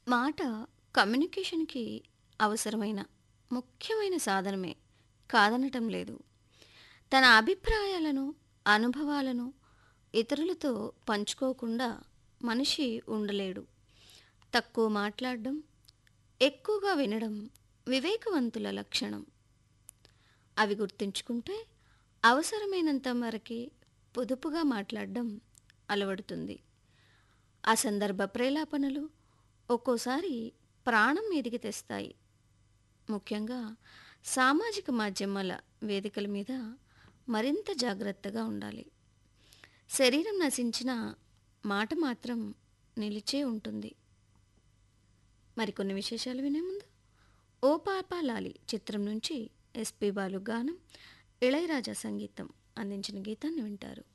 మాట కమ్యూనికేషన్‌కి అవసరమైన ముఖ్యమైన సాధనమే కాదనటం లేదు. తన అభిప్రాయాలను, అనుభవాలను ఇతరులతో పంచుకోకుండా మనిషి ఉండలేడు. తక్కువ మాట్లాడడం, ఎక్కువగా వినడం వివేకవంతుల లక్షణం. అవి గుర్తుంచుకుంటే అవసరమైనంత వరకే పొదుపుగా మాట్లాడడం అలవడుతుంది. అసందర్భ ప్రేలాపనలు ఒక్కోసారి ప్రాణం మీదికి తెస్తాయి. ముఖ్యంగా సామాజిక మాధ్యమాల వేదికల మీద మరింత జాగ్రత్తగా ఉండాలి. శరీరం నశించినా మాట మాత్రం నిలిచే ఉంటుంది. మరికొన్ని విశేషాలు వినే ముందు 'ఓ పాపా లాలి' చిత్రం నుంచి ఎస్పీ బాలు గానం, ఇళయరాజా సంగీతం అందించిన గీతాన్ని వింటారు.